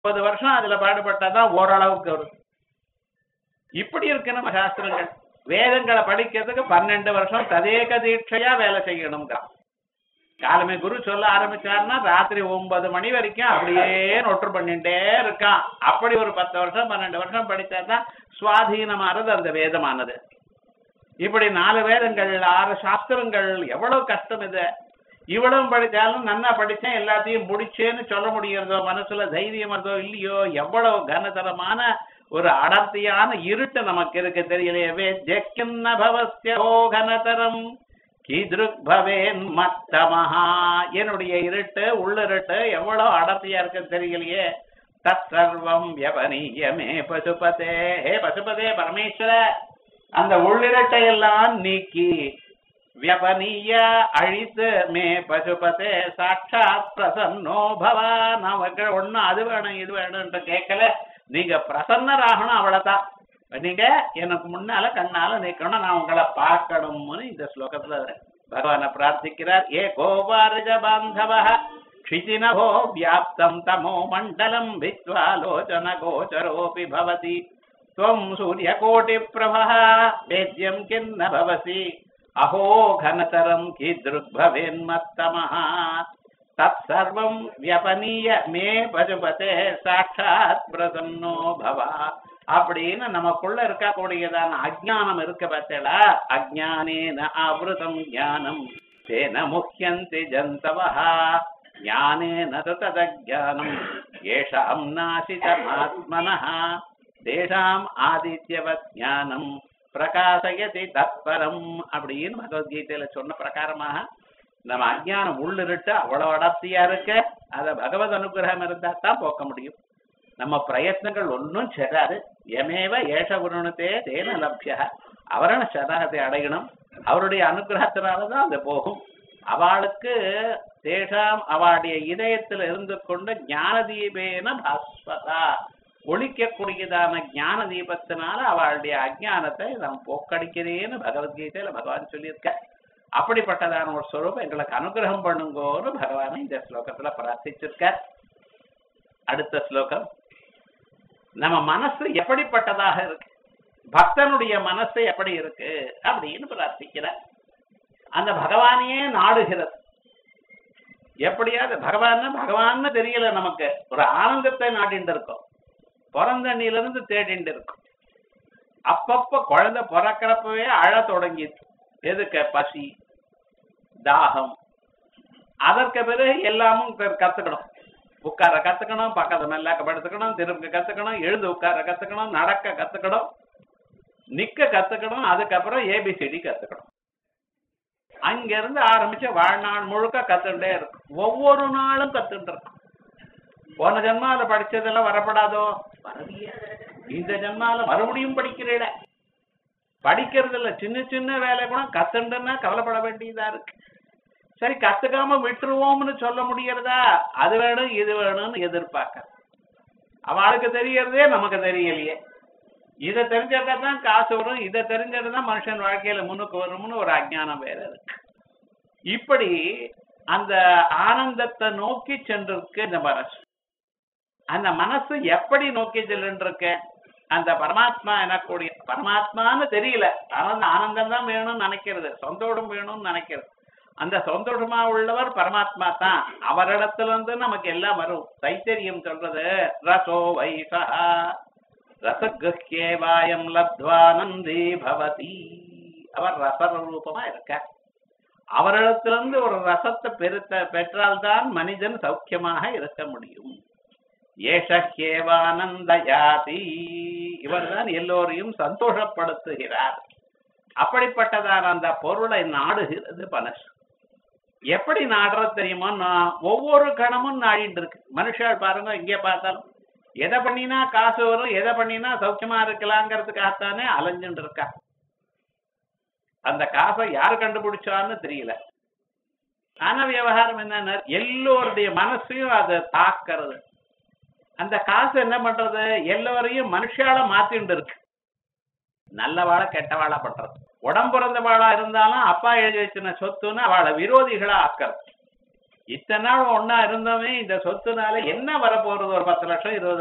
முப்பது வருஷம் அதுல பாடுபட்டாதான் ஓரளவுக்கு வரும் இப்படி இருக்கு நம்ம சாஸ்திரங்கள் வேதங்களை படிக்கிறதுக்கு பன்னெண்டு வருஷம் ததேக தீட்சையா வேலை செய்யணுங்கிறான் காலமே குரு சொல்ல ஆரம்பிச்சாருன்னா ராத்திரி ஒன்பது மணி வரைக்கும் அப்படியே நொற்று பண்ணிட்டே இருக்கான் அப்படி ஒரு பத்து வருஷம் பன்னெண்டு வருஷம் படிச்சாதான் சுவாதீனமானது அந்த வேதமானது இப்படி நாலு வேதங்கள் ஆறு சாஸ்திரங்கள் எவ்வளவு கஷ்டம் இது இவ்வளவு படிச்சாலும் நன்னா படிச்சேன் எல்லாத்தையும் முடிச்சேன்னு சொல்ல முடியறதோ மனசுல தைரியம் இருந்தோ இல்லையோ எவ்வளவு கனதரமான ஒரு அடர்த்தியான இருட்டு நமக்கு இருக்கு தெரியலையவே ஜெக்கின்ன பவஸ்யோ கனதரம் கீதிருக் பவேன் மத்தமஹா என்னுடைய இருட்டு உள்ளிருட்டு எவ்வளவு அடர்த்தியா இருக்கு தெரியலையே தத் சர்வம் வியபனீயமே பசுபதே ஹே பசுபதே பரமேஸ்வர அந்த உள்ளிரட்டை எல்லாம் நீக்கி வியபனீய அழித்து மே பசுபதே சாட்சாத் பிரசன்னோ பவா நமக்கு ஒண்ணும் அது வேணும் இது வேணும்ன்ற கேட்கல நீங்க பிரசன்னராகணும் அவ்வளவுதான் நீங்க எனக்கு முன்னால கண்ணால நிக்கணும் நான் உங்களை பார்க்கணும்னு இந்த ஸ்லோகத்துல பகவான பிரார்த்திக்கிறார் ஏ கோபாரஜ பாந்தவ क्षितिनभो व्याप्तं तमो मण्डलं भित्त्वा लोचनगोचरोऽपि भवति त्वं सूर्यकोटिप्रभः वेद्यं किन्न भवसि अहो घनतरं कीदृग्भवेन्मत्तमः तत्सर्वं व्यपनीय मे பசுபதே சாட்சாத் பிரசன்னோ பவா அப்படின்னு நமக்குள்ள இருக்கக்கூடியதான அஜ்ஞானம் இருக்க பார்த்தேடா அஜ்ஞானேன ஆவృతం ஞானம் தேன முஹ்யந்தி ஜந்தவः ஞானேன து ததஜானம் ஏஷாம் நாசிதமாத்மனः தேஷாம் ஆதித்யவத் ஞானம் பிரகாசயதி தத்பரம் அப்படின்னு பகவத்கீதையில சொன்ன பிரகாரமாக நம்ம அஜ்ஞானம் உள்ளிருட்டு அவ்வளவு அடர்த்தியா இருக்க அத பகவத் அனுகிரகம் இருந்தா தான் போக்க முடியும் நம்ம பிரயத்னங்கள் ஒன்றும் செடாது எமேவ ஏஷ குருணத்தே தேன லப்ய அவரண சதாகத்தை அடையணும் அவருடைய அனுகிரகத்தினாலதான் அது போகும் அவளுக்கு தேஷாம் அவளுடைய இதயத்தில் இருந்து கொண்டு ஞான தீபேன பாஸ்வதா ஒழிக்கக்கூடியதான ஞான தீபத்தினால அவளுடைய அஜ்ஞானத்தை நாம் போக்கடிக்கிறேன்னு பகவத்கீதையில பகவான் சொல்லியிருக்க அப்படிப்பட்டதான ஒரு ஸ்வரூபம் எங்களுக்கு அனுகிரகம் பண்ணுங்கோன்னு பகவானை இந்த ஸ்லோகத்துல பிரார்த்திச்சிருக்கார் அடுத்த ஸ்லோகம் நம்ம மனசு எப்படிப்பட்டதாக இருக்கு பக்தனுடைய மனசு எப்படி இருக்கு அப்படின்னு பிரார்த்திக்கிறார் அந்த பகவானையே நாடுகிறது எப்படியாவது பகவான் பகவான்னு தெரியல நமக்கு ஒரு ஆனந்தத்தை நாடிட்டு இருக்கோம் பிறந்தண்ணில இருந்து தேடிட்டு இருக்கும் அப்பப்ப குழந்தை பிறக்கிறப்பவே அழ தொடங்கிது எதுக்கு பசி தாகம் அதற்கு பிறகு எல்லாமும் க- கத்துக்கணும் உட்கார கத்துக்கணும் பக்கத்து மெல்லாக்க படுத்துக்கணும் திரும்ப கத்துக்கணும் எழுந்து உட்கார கத்துக்கணும் நடக்க கத்துக்கணும் நிக்க கத்துக்கணும் அதுக்கப்புறம் ஏபிசிடி கத்துக்கணும் அங்க இருந்து ஆரம்பிச்சு வாழ்நாள் முழுக்க கத்துட்டே இருக்கும் ஒவ்வொரு நாளும் கத்துட்டு இருக்கும் போன ஜென்மால படிச்சதெல்லாம் வரப்படாதோ வரலையே இந்த ஜென்மால மறுபடியும் படிக்கிறீட படிக்கிறது இல்ல சின்ன சின்ன வேலை கூட கத்துண்டுன்னா கவலைப்பட வேண்டியதா இருக்கு சரி கத்துக்காம விட்டுருவோம்னு சொல்ல முடியறதா அது வேணும் இது வேணும்னு எதிர்பார்க்க அவளுக்கு தெரியறதே நமக்கு தெரியலையே இதை தெரிஞ்சாக்கா தான் காசு வரும் இதை தெரிஞ்சதுதான் மனுஷன் வாழ்க்கையில முன்னுக்கு வரும்னு ஒரு அஜ்ஞானம் வேற இருக்கு இப்படி அந்த ஆனந்தத்தை நோக்கி சென்றிருக்கு இந்த மனசு அந்த மனசு எப்படி நோக்கி செல்லுன்றிருக்க அந்த பரமாத்மா எனக்கூடிய பரமாத்மான்னு தெரியல ஆனா அந்த ஆனந்தம் தான் வேணும்னு நினைக்கிறது சொந்தோடும் வேணும்னு நினைக்கிறது அந்த சந்தோஷமா உள்ளவர் பரமாத்மா தான் அவரிடத்துல இருந்து நமக்கு எல்லாம் வரும் தைத்தரியம் சொல்றது ரசோ வைசா ரசகிருஹ்யேவாயம் லப்த்வானந்தி பவதி அவர் ரசரூபமா இருக்கார் அவரிடத்திலிருந்து ஒரு ரசத்தை பெருத்த பெற்றால்தான் மனிதன் சௌக்கியமாக இருக்க முடியும் ஏஷஹேவானந்த யாதி இவர்தான் எல்லோரையும் சந்தோஷப்படுத்துகிறார் அப்படிப்பட்டதான அந்த பொருளை நாடுகிறது மனசு எப்படி நாடுறது தெரியுமா நான் ஒவ்வொரு கணமும் நாடிட்டு இருக்கு மனுஷால் பாருங்க இங்கே பார்த்தாலும் எதை பண்ணினா காசு வரும் எதை பண்ணினா சௌக்கியமா இருக்கலாங்கிறதுக்காகத்தானே அலைஞ்சுட்டு இருக்கா அந்த காசை யார் கண்டுபிடிச்சான்னு தெரியல ஆனா விவகாரம் என்னன்னா எல்லோருடைய மனசையும் அதை தாக்கிறது அந்த காசு என்ன பண்றது எல்லோரையும் மனுஷால மாத்திண்டு இருக்கு நல்லவாள கெட்டவாளா பண்றது உடம்புறந்த வாழா இருந்தாலும் அப்பா எழுதி வச்சின சொத்துன்னு அவளை விரோதிகளா ஆக்கிறது இத்தனை நாள் ஒன்னா இருந்தோமே இந்த சொத்துனால என்ன வரப்போறது ஒரு பத்து லட்சம் இருபது